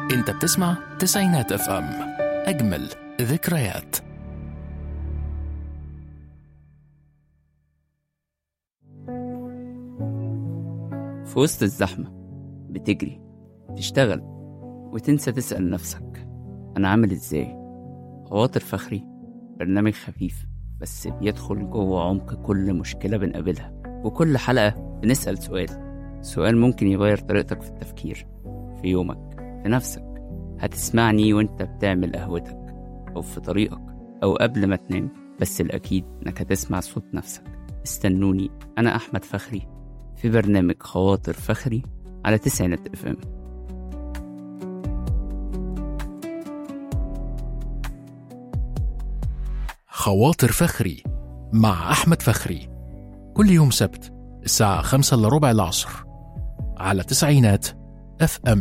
انت بتسمع تسعينات اف ام اجمل ذكريات في وسط الزحمة بتجري تشتغل وتنسى تسأل نفسك أنا عامل إزاي خواطر فخري برنامج خفيف بس بيدخل جوه عمق كل مشكلة بنقابلها وكل حلقة بنسأل سؤال سؤال ممكن يغير طريقتك في التفكير في يومك في نفسك هتسمعني وانت بتعمل قهوتك أو في طريقك أو قبل ما تنام بس الأكيد إنك هتسمع صوت نفسك استنوني أنا أحمد فخري في برنامج خواطر فخري على تسعينات اف ام خواطر فخري مع أحمد فخري كل يوم سبت الساعة خمسة إلا ربع العصر على تسعينات اف ام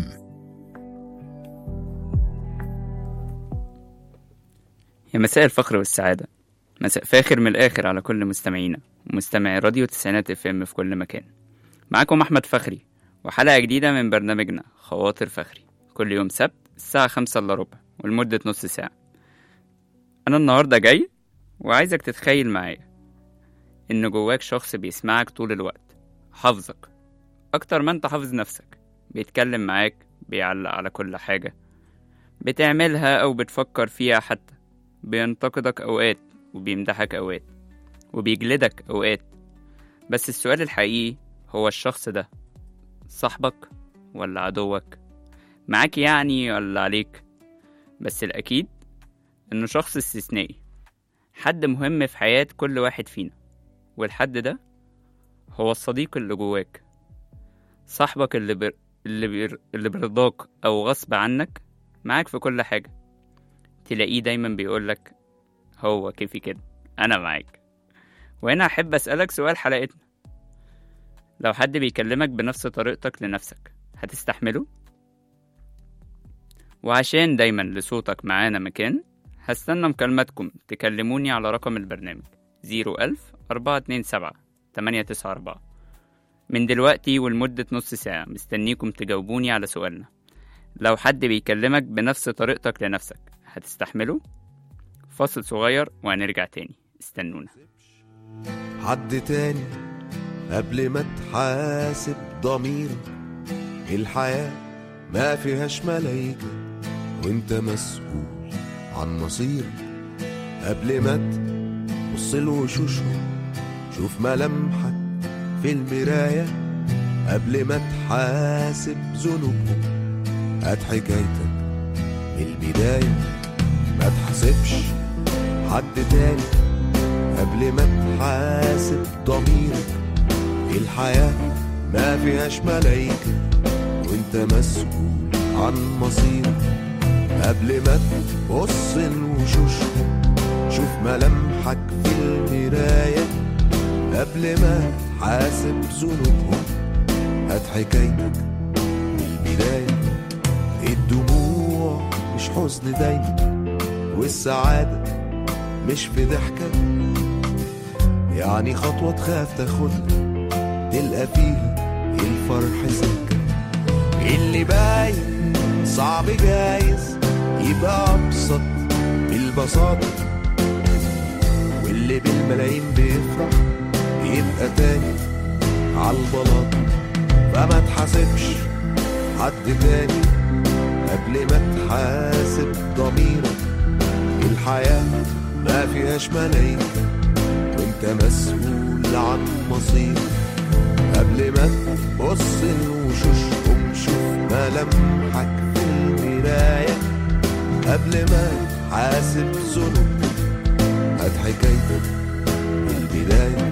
يا مساء الفخر والسعادة مساء فاخر من الآخر على كل مستمعينا ومستمعي راديو تسعينات اف ام في كل مكان معاكم أحمد فخري وحلقة جديدة من برنامجنا خواطر فخري كل يوم سبت الساعة خمسة إلا ربع ولمدة نص ساعة أنا النهاردة جاي وعايزك تتخيل معايا إن جواك شخص بيسمعك طول الوقت حافظك أكتر ما أنت حافظ نفسك بيتكلم معاك بيعلق على كل حاجة بتعملها أو بتفكر فيها حتى بينتقدك أوقات وبيمدحك أوقات وبيجلدك أوقات بس السؤال الحقيقي هو الشخص ده صاحبك ولا عدوك معاك يعني ولا عليك بس الأكيد إنه شخص استثنائي حد مهم في حياة كل واحد فينا والحد ده هو الصديق اللي جواك صاحبك اللي بر... اللي, بير... اللي برضاك أو غصب عنك معاك في كل حاجة تلاقيه دايما بيقولك هو كيفي كده أنا معاك وهنا أحب أسألك سؤال حلقتنا لو حد بيكلمك بنفس طريقتك لنفسك هتستحمله؟ وعشان دايما لصوتك معانا مكان هستنى مكالماتكم تكلموني على رقم البرنامج زيرو ألف أربعة اتنين سبعة تمانية تسعة أربعة من دلوقتي ولمدة نص ساعة مستنيكم تجاوبوني على سؤالنا لو حد بيكلمك بنفس طريقتك لنفسك هتستحمله؟ فاصل صغير وهنرجع تاني استنونا حد تاني قبل ما تحاسب ضميرك الحياة ما فيهاش ملايكة وانت مسؤول عن مصيرك قبل ما تبص لوشوشهم شوف ملامحك في المراية قبل ما تحاسب ذنوبهم هات حكايتك من البداية ما تحاسبش حد تاني قبل ما تحاسب ضميرك الحياة ما فيهاش ملايكة وانت مسؤول عن مصيرك قبل ما تبص لوشوشهم شوف ملامحك في المراية قبل ما حاسب ذنوبهم هات حكايتك من البداية الدموع مش حزن دايما والسعادة مش في ضحكة يعني خطوة تخاف تاخدها تلقى فيها الفرح سكة اللي باين صعب جايز يبقى أبسط بالبساطة واللي بالملايين بيفرح يبقى تاني عالبلاط فما تحاسبش حد تاني قبل ما تحاسب ضميرك الحياة ما فيهاش ملايكة وانت مسؤول عن مصيرك قبل ما تبص لوشوشهم شوف ملامحك في المراية قبل ما حاسب ذنوبك هات حكايتك من البداية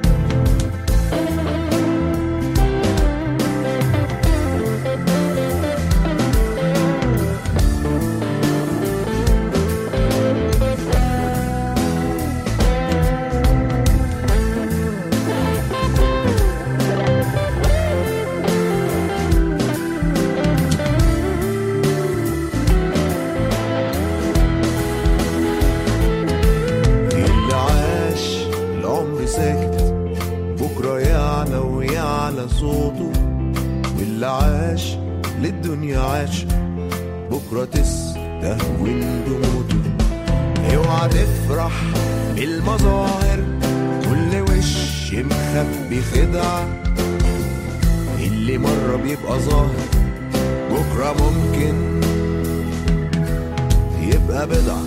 اللي عاش العمر ساكت بكرة يعلى ويعلى صوته واللي عاش للدنيا عاش بكرة تستهون بموته اوعى تفرح بالمظاهر كل وش مخبي خدعة اللي مرة بيبقى ظاهر بكرة ممكن يبقى بدعة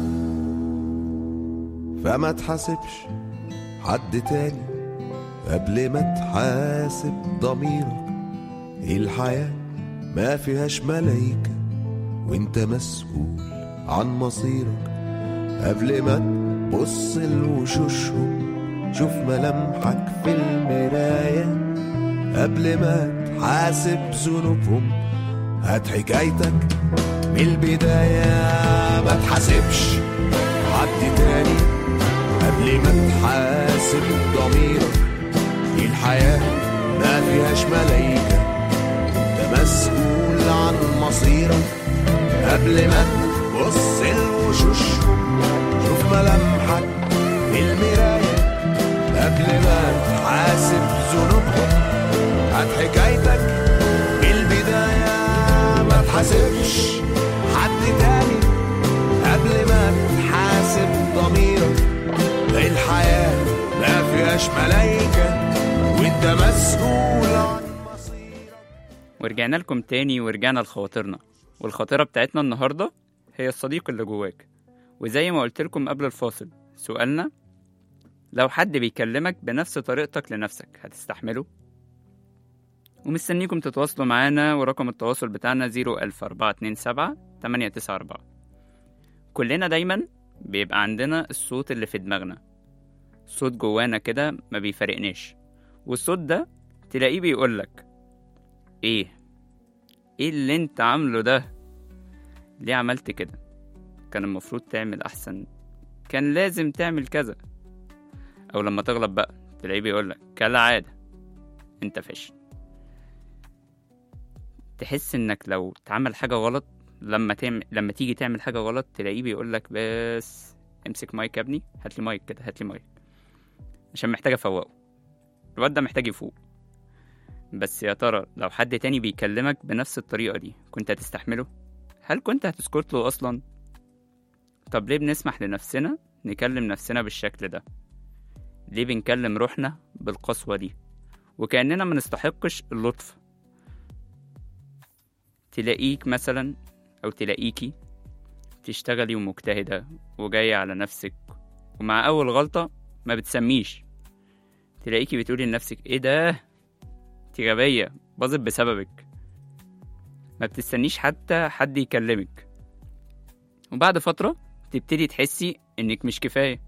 فما تحاسبش حد تاني قبل ما تحاسب ضميرك الحياة ما فيهاش ملايكة وانت مسؤول عن مصيرك قبل ما تبص لوشوشهم شوف ملامحك في المراية قبل ما تحاسب ذنوبهم هات حكايتك من البداية ما تحاسبش حد تاني قبل ما تحاسب ضميرك دي الحياة ما فيهاش ملايكة انت مسؤول عن مصيرك قبل ما تبص لوشوشهم شوف ملامحك في المراية قبل ما تحاسب ذنوبهم هات حكايتك من البداية ما تحاسبش حد تاني قبل ما تحاسب ضميرك الحياة ما فيهاش ملايكة وانت مسؤول عن مصيرك ورجعنا لكم تاني ورجعنا لخواطرنا والخاطرة بتاعتنا النهاردة هي الصديق اللي جواك وزي ما قلت لكم قبل الفاصل سؤالنا لو حد بيكلمك بنفس طريقتك لنفسك هتستحمله؟ ومستنيكم تتواصلوا معانا ورقم التواصل بتاعنا 01427 894 كلنا دايما بيبقى عندنا الصوت اللي في دماغنا صوت جوانا كده ما بيفارقناش والصوت ده تلاقيه بيقولك ايه ايه اللي انت عامله ده ليه عملت كده كان المفروض تعمل احسن كان لازم تعمل كذا او لما تغلط بقى تلاقيه بيقولك كالعادة انت فاشل تحس انك لو تعمل حاجة غلط لما تعمل لما تيجي تعمل حاجة غلط تلاقيه بيقولك بس امسك مايك يا ابني هات لي مايك كده هات لي مايك عشان محتاج افوقه الواد ده محتاج يفوق بس يا ترى لو حد تاني بيكلمك بنفس الطريقة دي كنت هتستحمله؟ هل كنت هتسكت له أصلا؟ طب ليه بنسمح لنفسنا نكلم نفسنا بالشكل ده؟ ليه بنكلم روحنا بالقسوة دي؟ وكأننا ما نستحقش اللطف تلاقيك مثلا أو تلاقيكي تشتغلي ومجتهدة وجاية على نفسك ومع أول غلطة ما بتسميش تلاقيكي بتقولي لنفسك ايه ده انت غبية باظت بسببك ما بتستنيش حتى حد يكلمك وبعد فترة تبتدي تحسي انك مش كفاية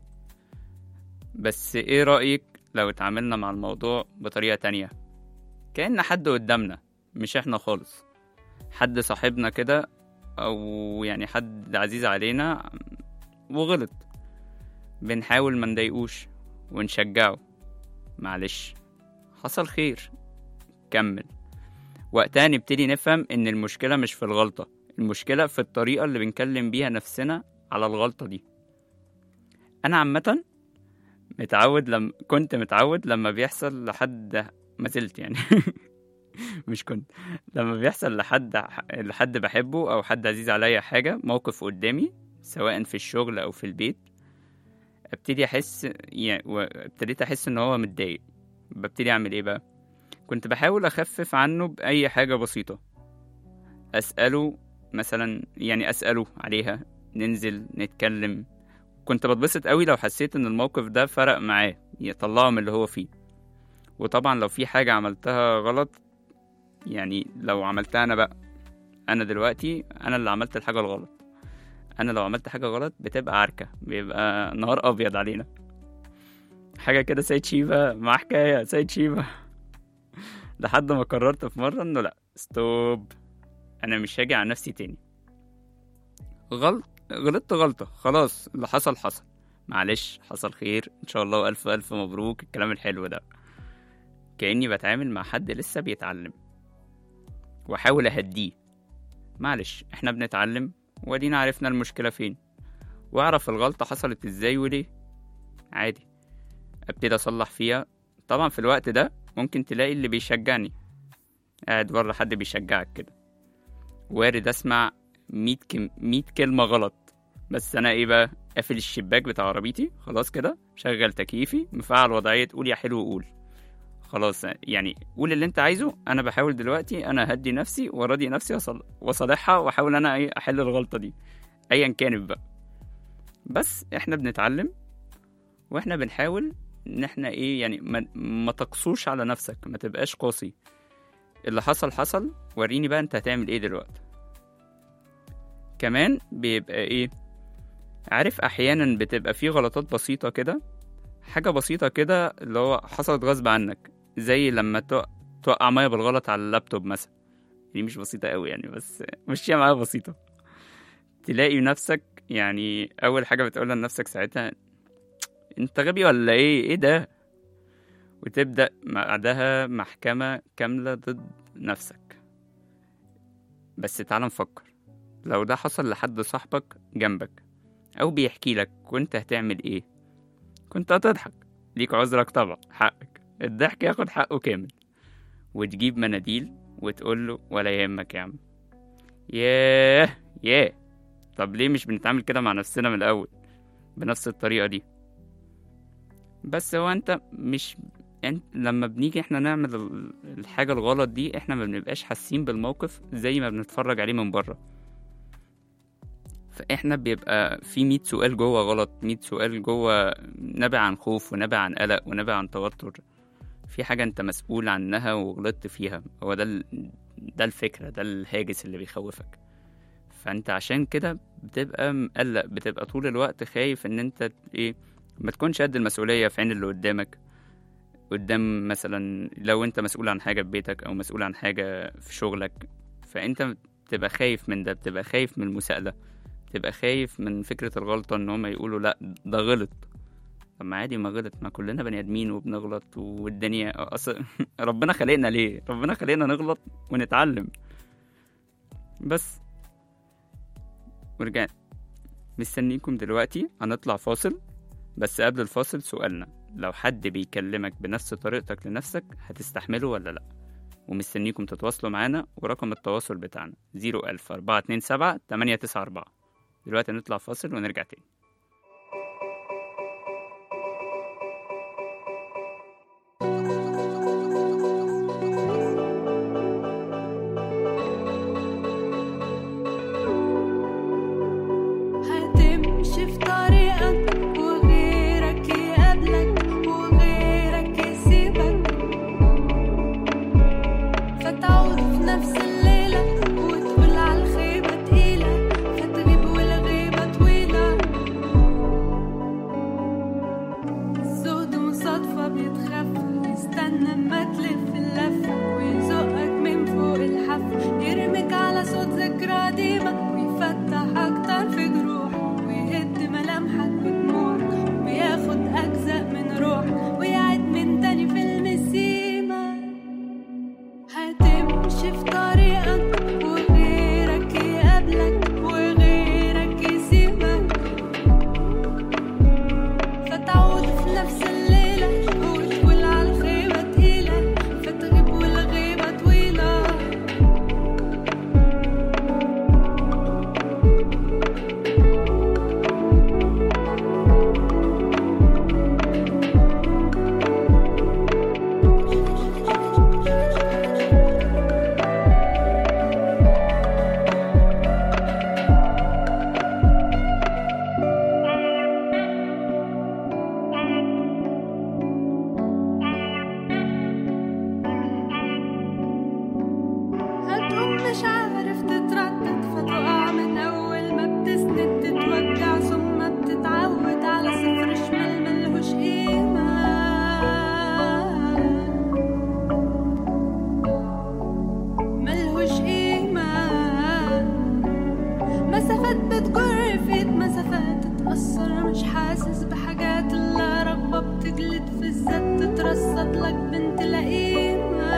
بس ايه رأيك لو اتعاملنا مع الموضوع بطريقة تانية كأن حد قدامنا مش احنا خالص حد صاحبنا كده او يعني حد عزيز علينا وغلط بنحاول ما نضايقوش ونشجعه معلش حصل خير كمل وقتها نبتدي نفهم ان المشكلة مش في الغلطة المشكلة في الطريقة اللي بنكلم بيها نفسنا على الغلطة دي انا عامة متعود لما كنت متعود لما بيحصل لحد ما زلت يعني مش كنت لما بيحصل لحد لحد بحبه او حد عزيز عليا حاجة موقف قدامي سواء في الشغل او في البيت ابتدي احس يعني وابتديت احس ان هو متضايق ببتدي اعمل ايه بقى كنت بحاول اخفف عنه باي حاجه بسيطه اساله مثلا يعني اساله عليها ننزل نتكلم كنت بتبسط قوي لو حسيت ان الموقف ده فرق معاه يطلعه من اللي هو فيه وطبعا لو في حاجه عملتها غلط يعني لو عملتها انا بقى انا دلوقتي انا اللي عملت الحاجه الغلط انا لو عملت حاجه غلط بتبقى عركه بيبقى نهار ابيض علينا حاجه كده سيد شيبه مع حكايه سيد شيبه لحد ما قررت في مره انه لا ستوب انا مش هاجي على نفسي تاني غلط غلطت غلطه خلاص اللي حصل حصل معلش حصل خير ان شاء الله والف الف مبروك الكلام الحلو ده كاني بتعامل مع حد لسه بيتعلم واحاول اهديه معلش احنا بنتعلم وادينا عرفنا المشكلة فين واعرف الغلطة حصلت ازاي وليه عادي ابتدي اصلح فيها طبعا في الوقت ده ممكن تلاقي اللي بيشجعني قاعد بره حد بيشجعك كده وارد اسمع 100 كم... 100 كلمة غلط بس أنا إيه بقى قافل الشباك بتاع عربيتي خلاص كده شغل تكييفي مفعل وضعية قول يا حلو قول خلاص يعني قول اللي انت عايزه انا بحاول دلوقتي انا هدي نفسي وراضي نفسي وصل... وصالحها واحاول انا ايه احل الغلطة دي ايا كانت بقى بس احنا بنتعلم واحنا بنحاول ان احنا ايه يعني ما, ما تقصوش على نفسك ما تبقاش قاسي اللي حصل حصل وريني بقى انت هتعمل ايه دلوقتي كمان بيبقى ايه عارف احيانا بتبقى في غلطات بسيطة كده حاجة بسيطة كده اللي هو حصلت غصب عنك زي لما توق- توقع مية بالغلط على اللابتوب مثلا دي مش بسيطة قوي يعني بس مشيها معايا بسيطة تلاقي نفسك يعني أول حاجة بتقولها لنفسك ساعتها أنت غبي ولا إيه إيه ده وتبدأ بعدها محكمة كاملة ضد نفسك بس تعال نفكر لو ده حصل لحد صاحبك جنبك أو بيحكي لك كنت هتعمل إيه كنت هتضحك ليك عذرك طبعا حقك الضحك ياخد حقه كامل وتجيب مناديل وتقول له ولا يهمك يا عم ياه ياه طب ليه مش بنتعامل كده مع نفسنا من الأول بنفس الطريقة دي بس هو انت مش انت لما بنيجي احنا نعمل ال- الحاجة الغلط دي احنا ما بنبقاش حاسين بالموقف زي ما بنتفرج عليه من بره فاحنا بيبقى في 100 سؤال جوه غلط 100 سؤال جوه نابع عن خوف ونابع عن قلق ونابع عن توتر في حاجة انت مسؤول عنها وغلطت فيها هو ده ال... ده الفكرة ده الهاجس اللي بيخوفك فانت عشان كده بتبقى مقلق بتبقى طول الوقت خايف ان انت ايه ما تكونش قد المسؤولية في عين اللي قدامك قدام مثلا لو انت مسؤول عن حاجة في بيتك او مسؤول عن حاجة في شغلك فانت بتبقى خايف من ده بتبقى خايف من المساءلة بتبقى خايف من فكرة الغلطة ان هم يقولوا لا ده غلط طب ما عادي ما غلط ما كلنا بني ادمين وبنغلط والدنيا اصل ربنا خلقنا ليه ربنا خلقنا نغلط ونتعلم بس ورجعنا مستنيكم دلوقتي هنطلع فاصل بس قبل الفاصل سؤالنا لو حد بيكلمك بنفس طريقتك لنفسك هتستحمله ولا لأ ومستنيكم تتواصلوا معانا ورقم التواصل بتاعنا 01000 427 894 دلوقتي نطلع فاصل ونرجع تاني هتمشي في طريقك وغيرك يقابلك وغيرك يسيبك فتعود في نفس الليلة وتقول عالخيبة تقيلة فتغيب والغيبة طويلة الزهد مصادفة بيتخفى يستنى اما تلف اللفة ويزقك من فوق الحفة يرميك على صوت ذكرى قديمة ويفتح أكتر في جروح ويهد ملامحك بدموعك وياخد أجزاء من روحك ويعيد من تاني فيلم السيما هتمشي في طريقك وغيرك يقابلك وغيرك يسيبك فتعود في نفس الليلة وتقول عالخيبة تقيلة فتغيب والغيبة طويلة هتقوم مش عارف تتردد فتقع من أول ما بتسند تتوجع ثم بتتعود على صفر شمال ملهوش قيمة ملهوش قيمة مسافات بتجر في ايد مسافات تتأثر مش حاسس بحاجات اللي رغبة بتجلد في الذات تترصد لك بنت لئيمة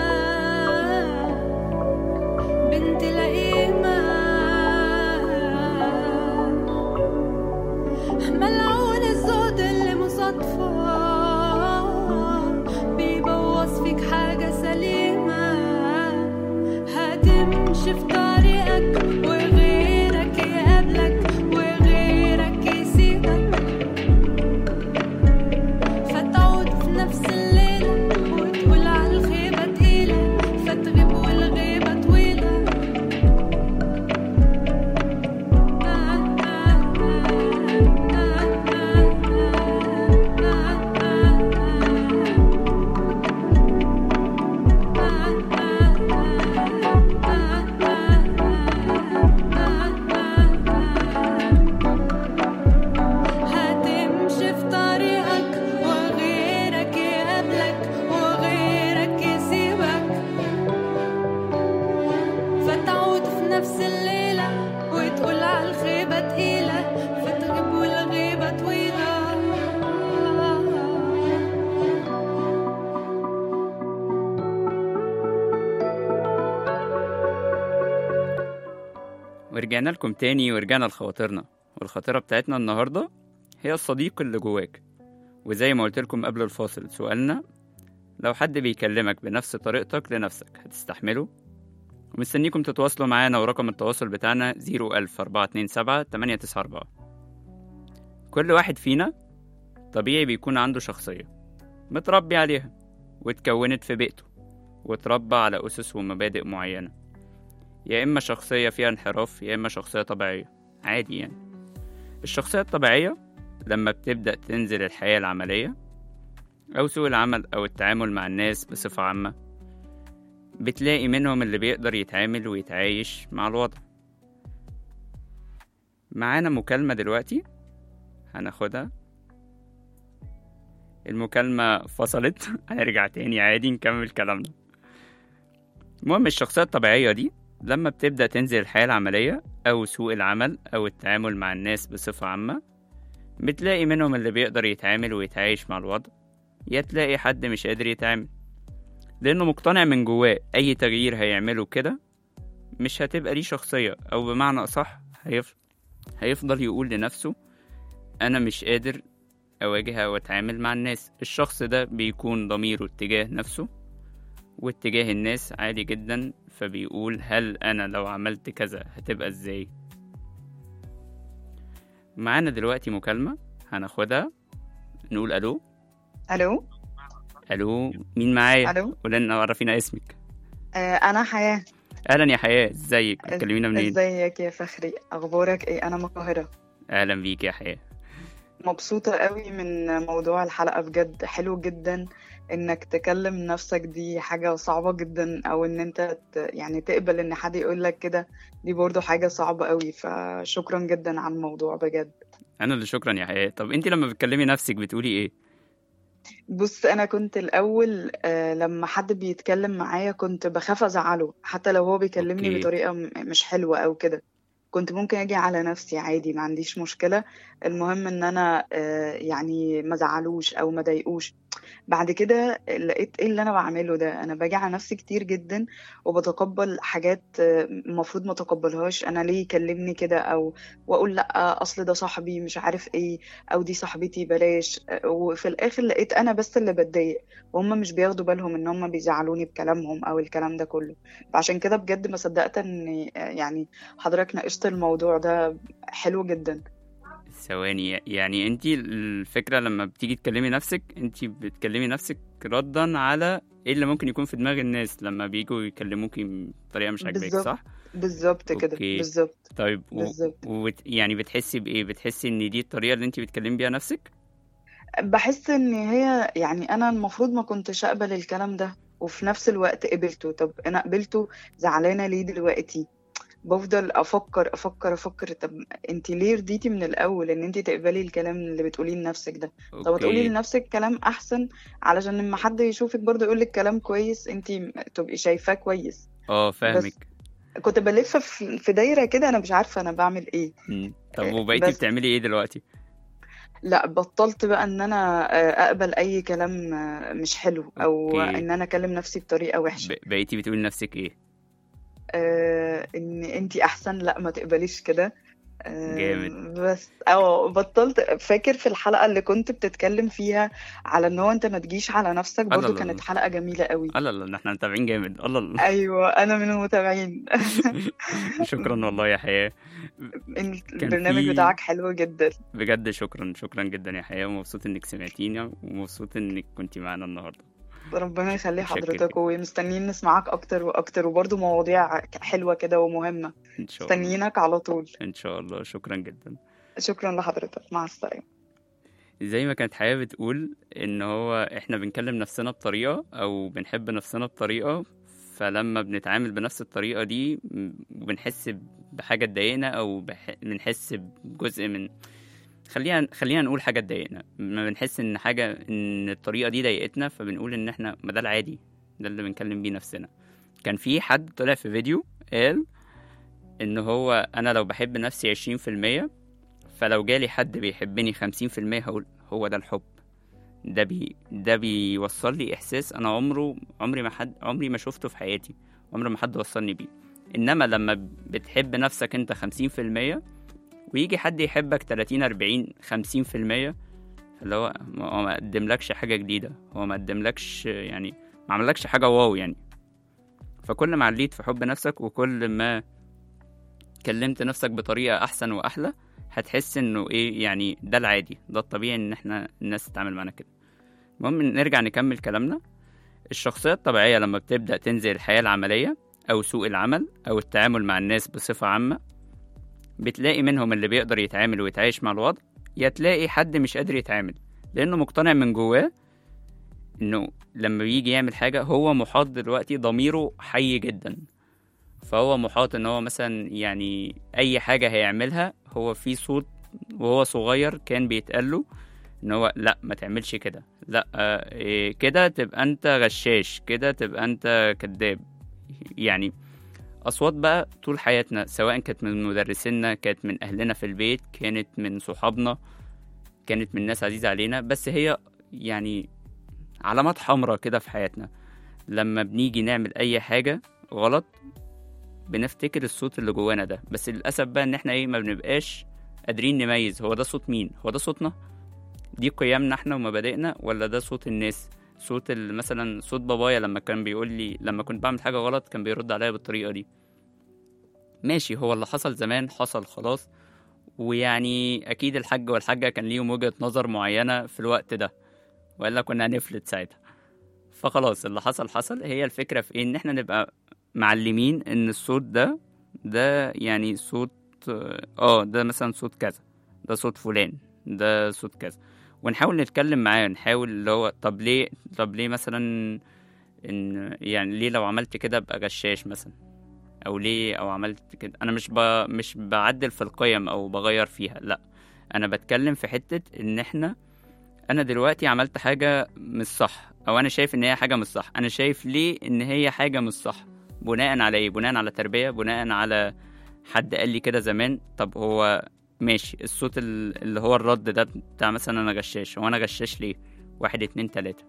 بنت لئيمة ملعون الزهد اللي مصادفة بيبوظ فيك حاجة سليمة هتمشي في طريقك وغيرك ورجعنا لكم تاني ورجعنا لخواطرنا والخاطرة بتاعتنا النهاردة هي الصديق اللي جواك وزي ما قلت لكم قبل الفاصل سؤالنا لو حد بيكلمك بنفس طريقتك لنفسك هتستحمله ومستنيكم تتواصلوا معانا ورقم التواصل بتاعنا 01427 894 كل واحد فينا طبيعي بيكون عنده شخصية متربي عليها واتكونت في بيئته واتربى على أسس ومبادئ معينة يا إما شخصية فيها انحراف يا إما شخصية طبيعية عادي يعني الشخصية الطبيعية لما بتبدأ تنزل الحياة العملية أو سوق العمل أو التعامل مع الناس بصفة عامة بتلاقي منهم اللي بيقدر يتعامل ويتعايش مع الوضع معانا مكالمة دلوقتي هناخدها المكالمة فصلت هنرجع تاني عادي نكمل كلامنا المهم الشخصية الطبيعية دي لما بتبدأ تنزل الحياة العملية أو سوق العمل أو التعامل مع الناس بصفة عامة بتلاقي منهم اللي بيقدر يتعامل ويتعايش مع الوضع يا تلاقي حد مش قادر يتعامل لأنه مقتنع من جواه أي تغيير هيعمله كده مش هتبقى ليه شخصية أو بمعنى أصح هيف... هيفضل يقول لنفسه أنا مش قادر أواجه أو أتعامل مع الناس الشخص ده بيكون ضميره اتجاه نفسه واتجاه الناس عادي جدا فبيقول هل أنا لو عملت كذا هتبقى إزاي معانا دلوقتي مكالمة هناخدها نقول ألو الو ألو مين معايا الو قول لنا عرفينا اسمك آه انا حياة أهلا يا حياة ازيك بتكلمينا منين ازيك يا فخري اخبارك ايه انا من القاهرة أهلا بيك يا حياة مبسوطة قوي من موضوع الحلقة بجد حلو جدا انك تكلم نفسك دي حاجة صعبة جدا او ان انت ت- يعني تقبل ان حد يقول لك كده دي برضو حاجة صعبة قوي فشكرا جدا على الموضوع بجد أنا اللي شكرا يا حياة طب أنت لما بتكلمي نفسك بتقولي إيه بص انا كنت الاول آه، لما حد بيتكلم معايا كنت بخاف ازعله حتى لو هو بيكلمني أوكي. بطريقه م- مش حلوه او كده كنت ممكن اجي على نفسي عادي ما عنديش مشكله المهم ان انا آه، يعني ما زعلوش او ما ضايقوش بعد كده لقيت ايه اللي انا بعمله ده انا باجي على نفسي كتير جدا وبتقبل حاجات آه، المفروض ما اتقبلهاش انا ليه يكلمني كده او واقول لا اصل ده صاحبي مش عارف ايه او دي صاحبتي بلاش آه، وفي الاخر لقيت انا بس اللي بتضايق وهم مش بياخدوا بالهم ان هم بيزعلوني بكلامهم او الكلام ده كله فعشان كده بجد ما صدقت ان آه، يعني حضرتك ناقشت الموضوع ده حلو جدا ثواني يعني أنت الفكرة لما بتيجي تكلمي نفسك أنت بتكلمي نفسك ردا على إيه اللي ممكن يكون في دماغ الناس لما بيجوا يكلموكي بطريقة مش عاجباك بالظبط. صح؟ بالظبط كده أوكي. بالظبط طيب و... بالظبط. و... يعني بتحسي بإيه؟ بتحسي إن دي الطريقة اللي أنت بتكلمي بيها نفسك؟ بحس ان هي يعني انا المفروض ما كنتش اقبل الكلام ده وفي نفس الوقت قبلته طب انا قبلته زعلانه ليه دلوقتي بفضل افكر افكر افكر طب انت ليه رضيتي من الاول ان انت تقبلي الكلام اللي بتقوليه لنفسك ده طب تقولي أوكي لنفسك كلام احسن علشان لما حد يشوفك برضه يقول لك كلام كويس انت تبقي شايفاه كويس اه فاهمك كنت بلف في في دايره كده انا مش عارفه انا بعمل ايه مم. طب وبقيتي بس بتعملي إيه دلوقتي؟ لا بطلت بقى ان انا آه، اقبل اي كلام آه، مش حلو او أوكي ان انا اكلم نفسي بطريقه وحشه ب... بقيتي بتقولي لنفسك إيه؟ آه ان انتي احسن لا ما تقبليش كده آه جامد بس او بطلت فاكر في الحلقه اللي كنت بتتكلم فيها على ان هو انت ما تجيش على نفسك الله برضو الله كانت الله حلقه جميله قوي الله الله احنا متابعين جامد الله الله ايوه انا من المتابعين شكرا والله يا حياة كان البرنامج في بتاعك حلو جدا بجد شكرا شكرا جدا يا حياة ومبسوط انك سمعتينا ومبسوط انك كنتي معانا النهاردة ربنا يخلي متشكر حضرتك جدا ومستنيين نسمعك اكتر واكتر وبرضو مواضيع حلوه كده ومهمه ان شاء الله مستنيينك على طول ان شاء الله شكرا جدا شكرا لحضرتك مع السلامه زي ما كانت حياة بتقول ان هو احنا بنكلم نفسنا بطريقة او بنحب نفسنا بطريقة فلما بنتعامل بنفس الطريقة دي م- وبنحس بحاجة تضايقنا او بح... بنحس بجزء من خلينا خلينا نقول حاجة تضايقنا لما بنحس ان حاجة ان الطريقة دي ضايقتنا فبنقول ان احنا ما ده العادي ده اللي بنكلم بيه نفسنا كان في حد طلع في فيديو قال ان هو انا لو بحب نفسي عشرين في المية فلو جالي حد بيحبني خمسين في المية هقول هو ده الحب ده بي ده بيوصل لي احساس انا عمره عمري ما حد عمري ما شفته في حياتي عمر ما حد وصلني بيه انما لما بتحب نفسك انت خمسين في المية ويجي حد يحبك تلاتين أربعين خمسين في المية اللي هو هو ما قدملكش حاجة جديدة هو ما قدملكش يعني ما عملكش حاجة واو يعني فكل ما عليت في حب نفسك وكل ما كلمت نفسك بطريقة أحسن وأحلى هتحس إنه إيه يعني ده العادي ده الطبيعي إن إحنا الناس تتعامل معانا كده المهم نرجع نكمل كلامنا الشخصية الطبيعية لما بتبدأ تنزل الحياة العملية أو سوق العمل أو التعامل مع الناس بصفة عامة بتلاقي منهم اللي بيقدر يتعامل ويتعايش مع الوضع يا تلاقي حد مش قادر يتعامل لأنه مقتنع من جواه إنه لما بيجي يعمل حاجة هو محاط دلوقتي ضميره حي جدا فهو محاط إن هو مثلا يعني أي حاجة هيعملها هو في صوت وهو صغير كان بيتقاله إن هو لأ ما تعملش كده لأ آه، إيه كده تبقى أنت غشاش كده تبقى أنت كذاب يعني أصوات بقى طول حياتنا سواء كانت من مدرسينا كانت من أهلنا في البيت كانت من صحابنا كانت من ناس عزيزة علينا بس هي يعني علامات حمراء كده في حياتنا لما بنيجي نعمل أي حاجة غلط بنفتكر الصوت اللي جوانا ده بس للأسف بقى إن إحنا إيه ما بنبقاش قادرين نميز هو ده صوت مين هو ده صوتنا دي قيمنا إحنا ومبادئنا ولا ده صوت الناس صوت ال- مثلا صوت بابايا لما كان بيقول لي لما كنت بعمل حاجة غلط كان بيرد عليا بالطريقة دي ماشي هو اللي حصل زمان حصل خلاص ويعني أكيد الحاج والحاجة كان ليهم وجهة نظر معينة في الوقت ده وإلا كنا هنفلت ساعتها فخلاص اللي حصل حصل هي الفكرة في إيه إن إحنا نبقى معلمين إن الصوت ده ده يعني صوت آه ده مثلا صوت كذا ده صوت فلان ده صوت كذا ونحاول نتكلم معاه نحاول اللي هو طب ليه طب ليه مثلا ان يعني ليه لو عملت كده ابقى غشاش مثلا او ليه او عملت كده انا مش ب... مش بعدل في القيم او بغير فيها لا انا بتكلم في حتة ان احنا انا دلوقتي عملت حاجة مش صح او انا شايف ان هي حاجة مش صح انا شايف ليه ان هي حاجة مش صح بناء على ايه بناء على تربية بناء على حد قال لي كده زمان طب هو ماشي الصوت ال- اللي هو الرد ده بتاع مثلا انا غشاش هو انا غشاش ليه واحد اتنين تلاتة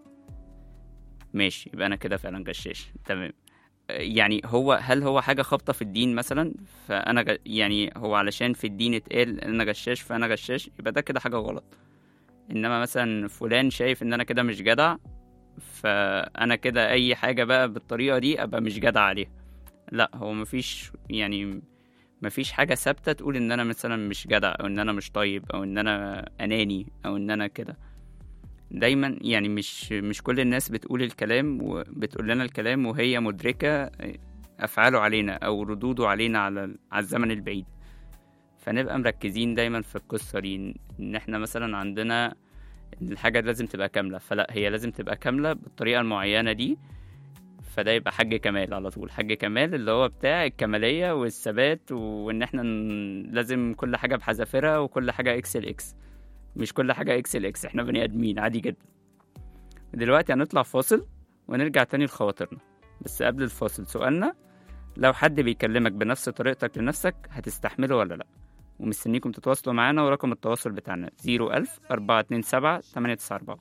ماشي يبقى انا كده فعلا غشاش تمام آه، يعني هو هل هو حاجة خابطة في الدين مثلا فانا غ... يعني هو علشان في الدين اتقال ان انا غشاش فانا غشاش يبقى ده كده حاجة غلط انما مثلا فلان شايف ان انا كده مش جدع فانا كده اي حاجة بقى بالطريقة دي ابقى مش جدع عليها لا هو مفيش يعني مفيش حاجة ثابتة تقول إن أنا مثلا مش جدع أو إن أنا مش طيب أو إن أنا أناني أو إن أنا كده دايما يعني مش مش كل الناس بتقول الكلام وبتقول لنا الكلام وهي مدركة أفعاله علينا أو ردوده علينا على على الزمن البعيد فنبقى مركزين دايما في القصة دي إن إحنا مثلا عندنا الحاجة لازم تبقى كاملة فلا هي لازم تبقى كاملة بالطريقة المعينة دي فده يبقى حاج كمال على طول حاج كمال اللي هو بتاع الكمالية والثبات وإن احنا ن- لازم كل حاجة بحذافيرها وكل حاجة اكسل اكس مش كل حاجة اكسل اكس احنا بني آدمين عادي جدا دلوقتي هنطلع فاصل ونرجع تاني لخواطرنا بس قبل الفاصل سؤالنا لو حد بيكلمك بنفس طريقتك لنفسك هتستحمله ولا لأ ومستنيكم تتواصلوا معانا ورقم التواصل بتاعنا 01000 427 894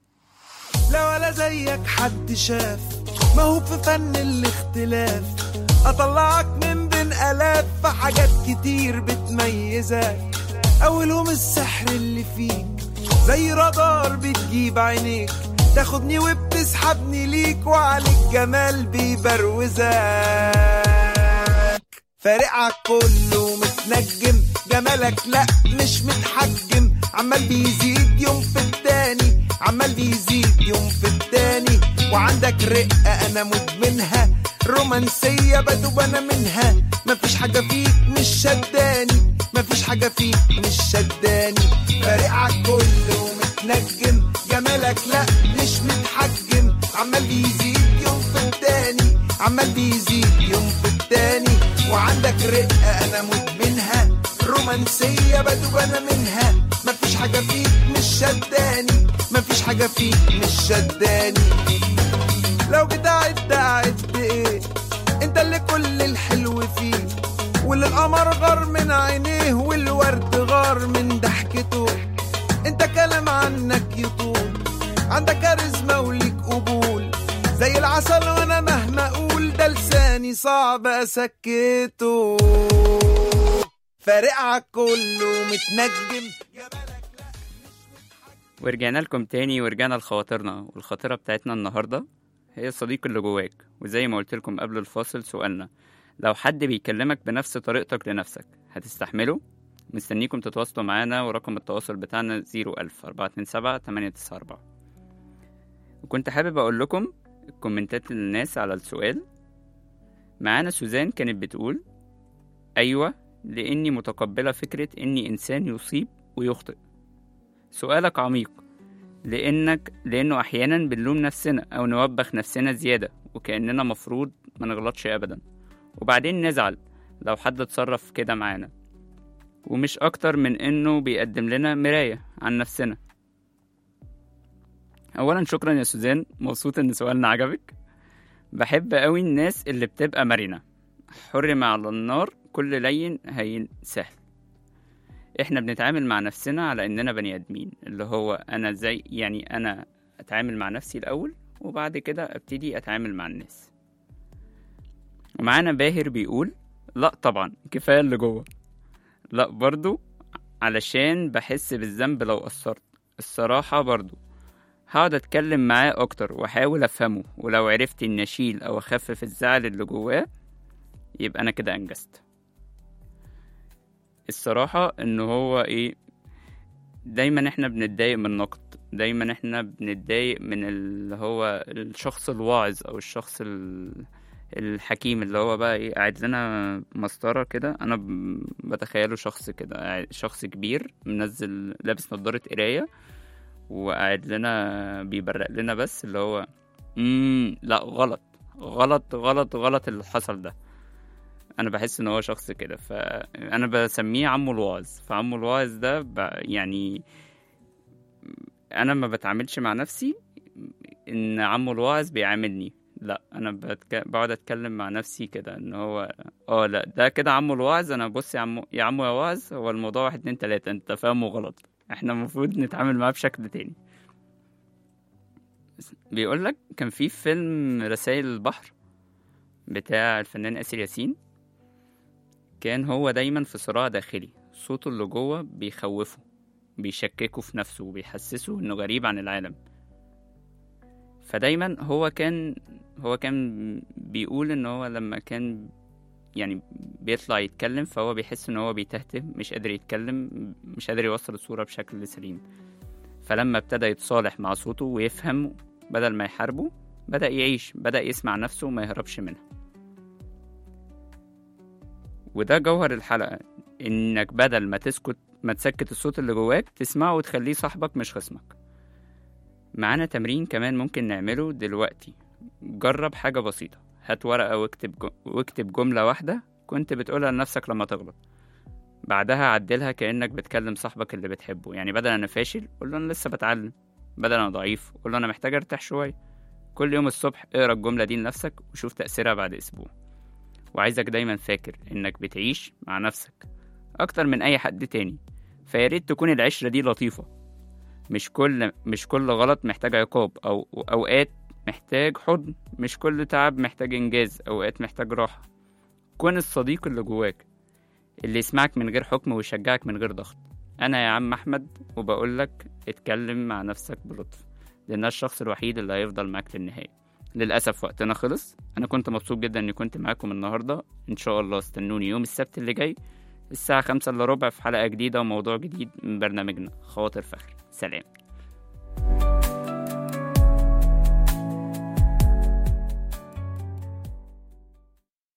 لا ولا زيك حد شاف ما هو في فن الاختلاف اطلعك من بين الاف في حاجات كتير بتميزك اولهم السحر اللي فيك زي رادار بتجيب عينيك تاخدني وبتسحبني ليك وعليك جمال بيبروزك فارقعك كله متنجم جمالك لا مش متحجم عمال بيزيد يوم في التاني عمال بيزيد يوم في التاني وعندك رقة انا مدمنها رومانسية بدوب انا منها مفيش حاجة فيك مش شداني مفيش حاجة فيك مش شداني فارقعك كله متنجم جمالك لا مش متحجم عمال بيزيد يوم في التاني عمال بيزيد يوم في التاني وعندك رقة انا مدمنها رومانسية بدوب انا منها مفيش حاجة فيك مش شداني مفيش حاجة فيك مش شداني لو جيت اعد اعد ايه انت اللي كل الحلو فيه واللي القمر غار من عينيه والورد غار من ضحكته انت كلام عنك يطول عندك كاريزما وليك قبول زي العسل وانا مهما اقول ده لساني يعني صعب اسكته فارق عالكل ومتنجم ورجعنا لكم تاني ورجعنا لخواطرنا والخاطرة بتاعتنا النهاردة هي الصديق اللي جواك وزي ما قلت لكم قبل الفاصل سؤالنا لو حد بيكلمك بنفس طريقتك لنفسك هتستحمله مستنيكم تتواصلوا معانا ورقم التواصل بتاعنا 01000 427 894 وكنت حابب أقول لكم الكومنتات للناس على السؤال معانا سوزان كانت بتقول أيوة لأني متقبلة فكرة إني إنسان يصيب ويخطئ سؤالك عميق لأنك لأنه أحيانا بنلوم نفسنا أو نوبخ نفسنا زيادة وكأننا مفروض ما نغلطش أبدا وبعدين نزعل لو حد اتصرف كده معانا ومش أكتر من إنه بيقدم لنا مراية عن نفسنا أولا شكرا يا سوزان مبسوط إن سؤالنا عجبك بحب أوي الناس اللي بتبقى مرنة حرم على النار كل لين هين سهل احنا بنتعامل مع نفسنا على اننا بني ادمين اللي هو انا زي يعني انا اتعامل مع نفسي الاول وبعد كده ابتدي اتعامل مع الناس ومعانا باهر بيقول لا طبعا كفايه اللي جوه لا برضو علشان بحس بالذنب لو قصرت الصراحه برضو هقعد اتكلم معاه اكتر واحاول افهمه ولو عرفت اني اشيل او اخفف الزعل اللي جواه يبقى انا كده انجزت الصراحة ان هو ايه دايما احنا بنتضايق من النقد دايما احنا بنتضايق من اللي هو الشخص الواعظ او الشخص ال- الحكيم اللي هو بقى ايه قاعد لنا مسطرة كده انا ب- بتخيله شخص كده قاعد- شخص كبير منزل لابس نضارة قراية وقاعد لنا بيبرق لنا بس اللي هو امم لا غلط غلط غلط غلط اللي حصل ده انا بحس ان هو شخص كده فانا بسميه عمو الواعظ فعمو الواعظ ده ب... يعني انا ما بتعاملش مع نفسي ان عمو الواعظ بيعاملني لا انا بتك... بقعد اتكلم مع نفسي كده ان هو اه لا ده كده عمو الواعظ انا بص يا عمو يا عمو يا واعظ هو الموضوع واحد اتنين تلاتة انت فاهمه غلط احنا المفروض نتعامل معاه بشكل تاني بيقول لك كان في فيلم رسائل البحر بتاع الفنان آسر ياسين كان هو دايما في صراع داخلي صوته اللي جوه بيخوفه بيشككه في نفسه وبيحسسه انه غريب عن العالم فدايما هو كان هو كان بيقول ان هو لما كان يعني بيطلع يتكلم فهو بيحس ان هو بيتهته مش قادر يتكلم مش قادر يوصل الصورة بشكل سليم فلما ابتدى يتصالح مع صوته ويفهم بدل ما يحاربه بدأ يعيش بدأ يسمع نفسه وما يهربش منها وده جوهر الحلقة إنك بدل ما تسكت ما تسكت الصوت اللي جواك تسمعه وتخليه صاحبك مش خصمك معانا تمرين كمان ممكن نعمله دلوقتي جرب حاجة بسيطة هات ورقة واكتب جو... واكتب جملة واحدة كنت بتقولها لنفسك لما تغلط بعدها عدلها كأنك بتكلم صاحبك اللي بتحبه يعني بدل أنا فاشل قول له أنا لسه بتعلم بدل أنا ضعيف قول له أنا محتاج أرتاح شوية كل يوم الصبح اقرا الجملة دي لنفسك وشوف تأثيرها بعد أسبوع وعايزك دايما فاكر إنك بتعيش مع نفسك أكتر من أي حد تاني فياريت تكون العشرة دي لطيفة مش كل مش كل غلط محتاج عقاب أو أوقات محتاج حضن مش كل تعب محتاج إنجاز أوقات محتاج راحة كون الصديق اللي جواك اللي يسمعك من غير حكم ويشجعك من غير ضغط أنا يا عم أحمد وبقولك اتكلم مع نفسك بلطف لأنها الشخص الوحيد اللي هيفضل معاك للنهاية للأسف وقتنا خلص أنا كنت مبسوط جدا إني كنت معاكم النهاردة إن شاء الله استنوني يوم السبت اللي جاي الساعة خمسة إلا ربع في حلقة جديدة وموضوع جديد من برنامجنا خواطر فخر سلام